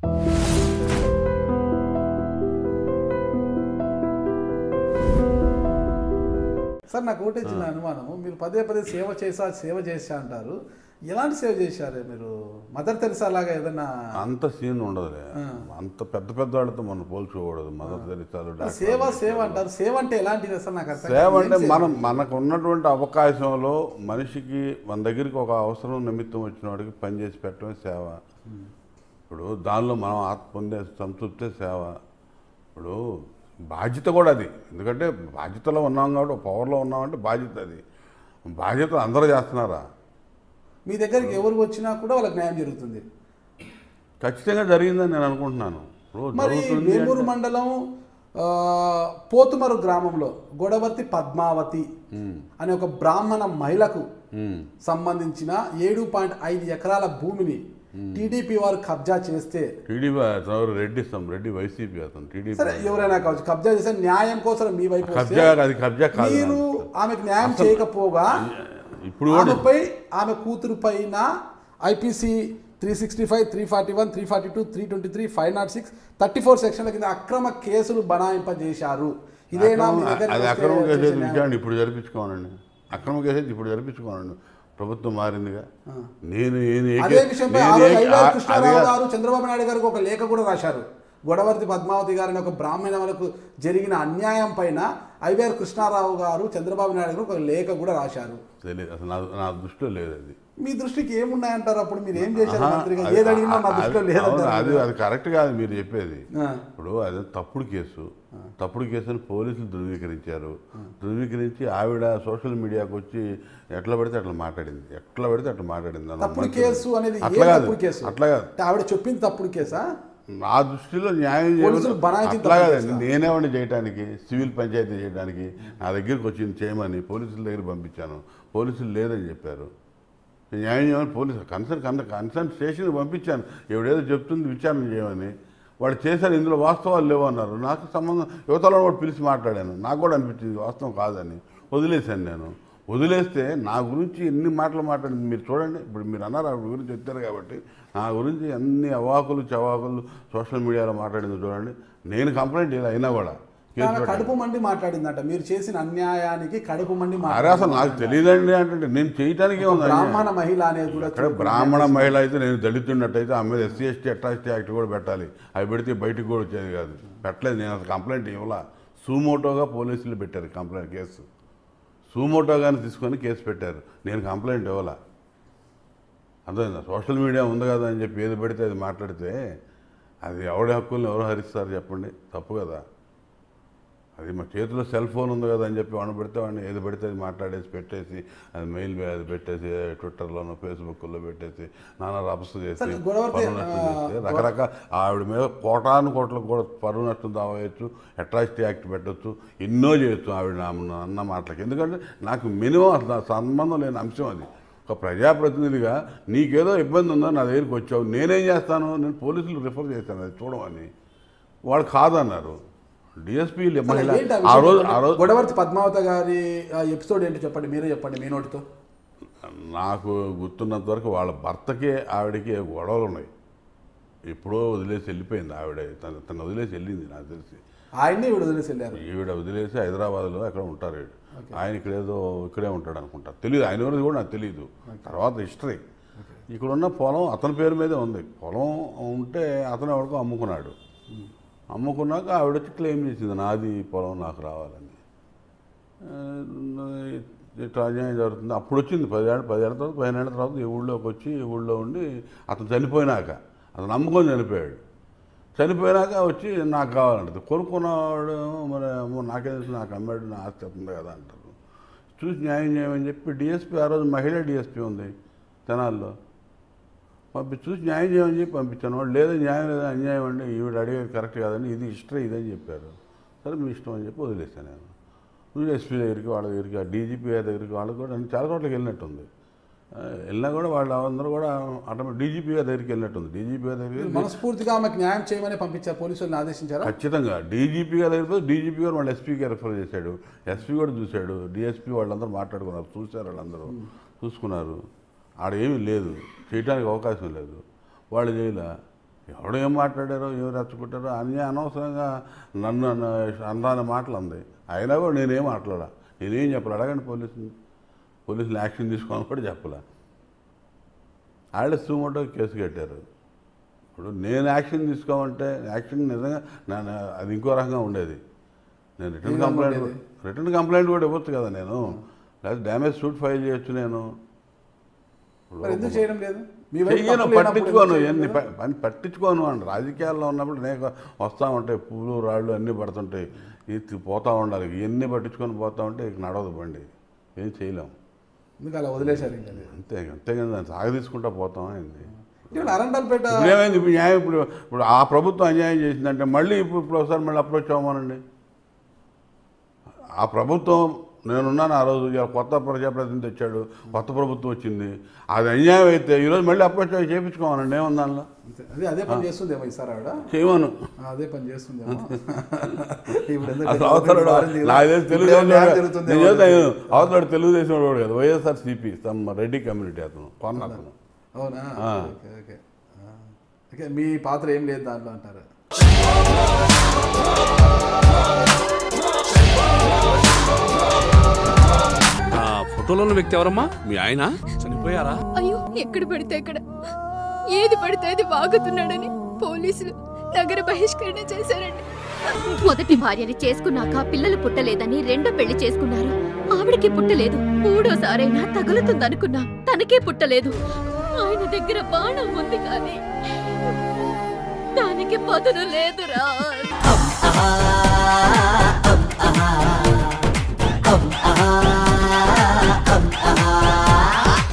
Sir నాకు ఒకటే చిన్న అనుమానము మీరు పదే పదే సేవ చేసా సేవ చేసా అంటారు ఎలాంటి సేవ చేశారు మీరు మదర్ తెరిసా లాగా ఏదైనా అంత సీన్ ఉండదులే అంత పెద్ద పెద్ద వాళ్ళతో మనం పోల్చుకోకూడదు మదర్ తెరిసాలు డాక్టర్ సేవ సేవ అంటారు సేవ అంటే ఎలాంటిది అసలు నాకు అర్థం సేవ కాదు. అంటే ఏం సేవ? మనం మనకు ఉన్నటువంటి అవకాశంలో మనిషికి మన దగ్గరికి ఒక అవసరం నిమిత్తం వచ్చిన వాడికి పనిచేసి పెట్టడమే సేవ ఇప్పుడు దానిలో మనం ఆత్మ పొందే సంతృప్తే సేవ ఇప్పుడు బాధ్యత కూడా అది ఎందుకంటే బాధ్యతలో ఉన్నాం కాబట్టి పవర్లో ఉన్నామంటే బాధ్యత అది బాధ్యత అందరూ చేస్తున్నారా మీ దగ్గరికి ఎవరు వచ్చినా కూడా వాళ్ళకి న్యాయం జరుగుతుంది ఖచ్చితంగా జరిగిందని నేను అనుకుంటున్నాను ఇప్పుడు మరి జరుగుతుంది వేమూరు అంటే- మండలం ఆ, పోతుమరు గ్రామంలో గొడవర్తి పద్మావతి అనే ఒక బ్రాహ్మణ మహిళకు ఉమ్, సంబంధించిన ఏడు పాయింట్ ఐదు ఎకరాల భూమిని టీడీపీ వారు కబ్జా చేస్తే టీడీపీ అతను ఎవరు రెడ్డి ఇస్తాం రెడ్డి వైసీపీ అతను టీడీపీ సరే ఎవరైనా కావచ్చు కబ్జా చేస్తే న్యాయం కోసం మీ వైపు వస్తే కబ్జా అది కబ్జా కాదు మీరు ఆమెకు న్యాయం చేయకపోగా ఇప్పుడు కూడా ఆమెపై ఆమె కూతురు పైన IPC three sixty five three forty one three forty two three twenty three five not six thirty four సెక్షన్ల కింద అక్రమ కేసులు బనాయింపజేశారు ఇదేనా మీ అక్రమం- దగ్గరికి అది వస్తే అక్రమం చేసే కేసేది న్యాయం? విచారణ ఇప్పుడు జరిపించుకోనండి అక్రమం కేసేది ఇప్పుడు జరిపించుకోనండి ప్రభుత్వం మారిందిగా నేను నేను ఏ అదే కే- విషయంపై నేను ఆ రోజు ఏ- ఐవైఆర్ ఆ- కృష్ణారావు అదిగా- గారు చంద్రబాబు నాయుడు గారికి ఒక లేఖ కూడా రాశారు గొడవర్తి పద్మావతి గారిని ఒక బ్రాహ్మణులకు జరిగిన అన్యాయం పైన ఐవైఆర్ కృష్ణారావు గారు చంద్రబాబు నాయుడు గారు ఒక లేఖ కూడా రాశారు తెలియదు అసలు నా నా దృష్టిలో లేదు అది మీ దృష్టికి ఏమున్నాయంటారు అప్పుడు మీరు ఏం చేశారు ఆహా, మంత్రిగా అది- ఏది అడిగినా నా అది- దృష్టిలో అవును, లేదంటారు అది అది కరెక్ట్ కాదు మీరు చెప్పేది ఆ. ఇప్పుడు అది తప్పుడు కేసు తప్పుడు కేసుని పోలీసులు ధృవీకరించారు ధృవీకరించి ఆవిడ సోషల్ మీడియాకి వచ్చి ఎట్లా పడితే అట్లా మాట్లాడింది ఎట్లా పడితే అట్లా మాట్లాడింది అన్న తప్పుడు మంత్రి- కేసు అనేది ఏ అట్లా కాదు తప్పుడు కేసు అట్లా కాదు అంటే ఆవిడ చెప్పింది తప్పుడు కేసా నా దృష్టిలో న్యాయం పోలీసులు చేయమని బనాయించిన అట్లా తప్పు కాదండి నేనేవాడిని చేయడానికి సివిల్ పంచాయతీ చేయడానికి నా దగ్గరికి వచ్చింది చేయమని పోలీసుల దగ్గర పంపించాను పోలీసులు లేదని చెప్పారు న్యాయం చేయమని పోలీసు కన్సర్న్ కన్ కన్సర్న్ స్టేషన్కి పంపించాను ఎవడేదో చెప్తుంది విచారణ చేయమని వాడు చేశారు ఇందులో వాస్తవాలు లేవు అన్నారు నాకు సంబంధం యువతలో కూడా పిలిచి మాట్లాడాను నాకు కూడా అనిపించింది వాస్తవం కాదని వదిలేశాను నేను వదిలేస్తే నా గురించి ఎన్ని మాటలు మాట్లాడింది మీరు చూడండి ఇప్పుడు మీరు అన్నారు ఆవిడ గురించి వచ్చారు కాబట్టి నా గురించి అన్ని అవాకులు చవాకులు సోషల్ మీడియాలో మాట్లాడింది చూడండి నేను కంప్లైంట్ ఇలా అయినా కూడా కేసు ఆమె పెట్టాను. కడుపు మండి మాట్లాడిందట మీరు చేసిన అన్యాయానికి కడుపు మండి అరే అసలు నాకు తెలియదండి అంటే నేను చేయటానికి ఉంది అన్యాయం. బ్రాహ్మణ మహిళ అనేది కూడా అక్కడ బ్రాహ్మణ మహిళ అయితే నేను దళితున్నట్టయితే ఆమె మీద ఎస్సీ ఎస్టీ అట్రాసిటీ యాక్ట్ కూడా పెట్టాలి అవి పెడితే బయటికి కూడా వచ్చేది కాదు పెట్టలేదు నేను అసలు కంప్లైంట్ ఇవ్వాల సూమోటోగా పోలీసులు పెట్టారు కంప్లైంట్ కేసు సూమోటోగాని తీసుకొని కేసు పెట్టారు నేను కంప్లైంట్ ఇవ్వాల అర్థమైందా సోషల్ మీడియా ఉంది కదా అని చెప్పి ఏది పెడితే అది మాట్లాడితే అది ఎవడి హక్కుల్ని ఎవరు హరిస్తారు చెప్పండి తప్పు కదా అది మా చేతిలో సెల్ ఫోన్ ఉంది కదా అని చెప్పి వాడిని పెడితే వాడిని ఏది పెడితే అది మాట్లాడేసి పెట్టేసి అది మెయిల్ అది పెట్టేసి ట్విట్టర్లోనో ఫేస్బుక్లో పెట్టేసి నానా రభస చేసి సరే, గొడవతే, పరువు నష్టం చేస్తే ఆ, రకరకాల ఆవిడ మీద కోటాను కోట్లకు కూడా పరువు నష్టం దావేయచ్చు అట్రాసిటీ యాక్ట్ పెట్టచ్చు ఎన్నో చేయొచ్చు ఆవిడ నా- అన్న మాటలకి ఎందుకంటే నాకు మినిమం అసలు నా సంబంధం లేని అంశం అది ఒక ప్రజాప్రతినిధిగా నీకేదో ఇబ్బంది ఉందో నా దగ్గరికి వచ్చావు నేనేం చేస్తాను నేను పోలీసులు రిఫర్ చేశాను అది చూడమని వాళ్ళు కాదన్నారు డిఎస్పీ మహిళ ఏంటి ఆ ఆ విషయం రోజు చెప్పండి. ఆ రోజు గొడవర్తి పద్మావతి గారి ఆ ఎపిసోడ్ ఏంటో చెప్పండి మీరే చెప్పండి మీ నోటితో నాకు గుర్తున్నంత వరకు వాళ్ళ భర్తకే ఆవిడకి గొడవలు ఉన్నాయి ఎప్పుడో వదిలేసి వెళ్ళిపోయింది ఆవిడ తన తను వదిలేసి వెళ్ళింది నాకు తెలిసి ఆయన్ని ఈవిడ వదిలేసి వెళ్ళారు ఈవిడ వదిలేసి హైదరాబాద్లో ఎక్కడ ఉంటారు ఈవిడ ఆయన ఇక్కడ ఏదో ఇక్కడే ఉంటాడు అనుకుంటా తెలియదు ఆయన ఎవరిది కూడా నాకు తెలియదు తర్వాత హిస్టరీ ఇక్కడ ఉన్న పొలం అతని పేరు మీదే ఉంది పొలం ఉంటే అతను ఎవరికో అమ్ముకున్నాడు అమ్ముకున్నాక ఆవిడ వచ్చి క్లెయిమ్ చేసింది నాది ఈ పొలం నాకు రావాలని ఆ, ఇట్లా అన్యాయం జరుగుతుంది అప్పుడు వచ్చింది పదేళ్ళ పదేళ్ళ తర్వాత పదిహేను తర్వాత ఈ ఊళ్ళోకి వచ్చి ఈ ఊళ్ళో ఉండి అతను చనిపోయినాక అతను నమ్ముకొని చనిపోయాడు చనిపోయినాక వచ్చి నాకు కావాలంటది కొనుక్కున్నవాడు మరి అమ్మో నాకేం తెలుసు నాకు అమ్మాడు నా ఆస్తి ఉంది కదా అంటారు చూసి న్యాయం చేయమని చెప్పి డిఎస్పీ ఆ రోజు మహిళా డిఎస్పీ ఉంది తెనాల్లో పంపి చూసి న్యాయం చేయమని చెప్పి పంపించాను వాళ్ళు లేదా న్యాయం లేదా అన్యాయం అండి ఈవిడ అడిగేది కరెక్ట్ కాదని ఇది హిస్టరీ ఇదని చెప్పారు సరే మీ ఇష్టం అని చెప్పి వదిలేశాను నేను నువ్వు ఎస్పీ దగ్గరికి వాళ్ళ దగ్గరికి ఆ డీజీపీ దగ్గరికి వాళ్ళకి కూడా నేను చాలా చోట్లకి వెళ్ళినట్టుంది ఆ, వెళ్ళినా కూడా వాళ్ళు అందరూ కూడా ఆటోమేటిక్ డీజీపీ గారి దగ్గరికి వెళ్ళినట్టుంది డీజీపీ గారి దగ్గరికి మనస్ఫూర్తిగా ఆమెకు న్యాయం చేయమని పంపించారు పోలీసులను ఆదేశించారా ఖచ్చితంగా డీజీపీ గారు దగ్గర డీజీపీ గారు వాళ్ళు ఎస్పీకి రెఫర్ చేశాడు ఎస్పీ కూడా చూశాడు డిఎస్పీ వాళ్ళందరూ మాట్లాడుకున్నారు చూశారు వాళ్ళందరూ చూసుకున్నారు ఆడ ఏమీ లేదు చేయడానికి అవకాశం లేదు వాళ్ళు చేయలే ఎవడు ఏం మాట్లాడారో ఏం రెచ్చగొట్టారో అన్నీ అనవసరంగా నన్ను అందాని మాటలు అంది అయినా కూడా నేనేం మాట్లాడా నేనేం చెప్పలే అడగండి పోలీసుని పోలీసులు యాక్షన్ తీసుకోవాలని కూడా చెప్పలే వాళ్ళే సుమోటో కేసు కట్టారు ఇప్పుడు నేను యాక్షన్ తీసుకోమంటే యాక్షన్ నిజంగా నా- అది ఇంకో రకంగా ఉండేది నేను రిటర్న్ ఏం కంప్లైంట్ ఉండేది? రిటర్న్ కంప్లైంట్ కూడా ఇవ్వచ్చు కదా నేను లేదా డ్యామేజ్ సూట్ ఫైల్ చేయొచ్చు నేను మరి ఎందుకు చేయడం లేదు మీ వైపు చెయ్యను తప్పు లేనప్పుడు పట్టించుకోను ఎందుకు ఎన్ని చేయడం ప- పని పట్టించుకోను అండి రాజకీయాల్లో ఉన్నప్పుడు నేను వస్తూ ఉంటాయి పూలు రాళ్ళు అన్నీ పడుతుంటాయి ఇది పోతూ ఉండాలి ఇవన్నీ పట్టించుకొని పోతా ఉంటే ఇక నడవదు బండి ఏం చేయలేం ఎందుకు అలా వదిలేశారు ఇంకా అది? అంతే అంతేగాని దాన్ని సాగ తీసుకుంటా పోతాం ఏంది ఇటీవల అరండల్పేట ఇప్పుడు ఏమైంది ఇప్పుడు న్యాయం ఇప్పుడు ఇప్పుడు ఆ ప్రభుత్వం అన్యాయం చేసిందంటే మళ్ళీ ఇప్పుడు ఇప్పుడు ఒకసారి మళ్ళీ అప్రోచ్ అవ్వమనండి ఆ ప్రభుత్వం నేనున్నాను ఆ రోజు ఇవాళ కొత్త ప్రజాప్రతినిధి వచ్చాడు కొత్త ప్రభుత్వం వచ్చింది అది అన్యాయం అయితే ఈరోజు మళ్ళీ అప్రోచ్ అయ్యి చేయించుకోమనండి ఏముందానిలో అంతే. అదే అదే పని చేస్తుందేమో ఈసారి ఆవిడ చేయమను ఆ, అదే పని చేస్తుందేమో ఇప్పుడు ఎందుకు అసలు అవతల మారింది కదా? నాకు తెలిసి ఇప్పుడు ఏమో న్యాయం తెలుగుదేశం జరుగుతుందేమో. నేను చెప్తాను, అవతల తెలుగుదేశం వాడు కదా వైఎస్ఆర్ సిపి తమ రెడ్డి కమ్యూనిటీ అతను కొన్న అతను అవునా ఆ. ఓకే ఓకే ఆ. ఓకే మీ పాత్ర ఏం లేదు దాంట్లో అంటారు ఆ ఫోటోలో ఉన్న వ్యక్తి ఎవరమ్మా మీ ఆయన చనిపోయారా అయ్యో ఎక్కడ పడితే అక్కడ ఏది పడితే అది వాగుతున్నాడని పోలీసులు నగర బహిష్కరణ చేశారండి మొదటి భార్యని చేసుకున్నాక పిల్లలు పుట్టలేదని రెండో పెళ్లి చేసుకున్నారు ఆవిడకి పుట్టలేదు మూడోసారైనా తగులుతుందనుకున్నాం తనకే పుట్టలేదు ఆయన దగ్గర బాణం ఉంది కానీ దానికి పదును లేదురా ah, ah, ah,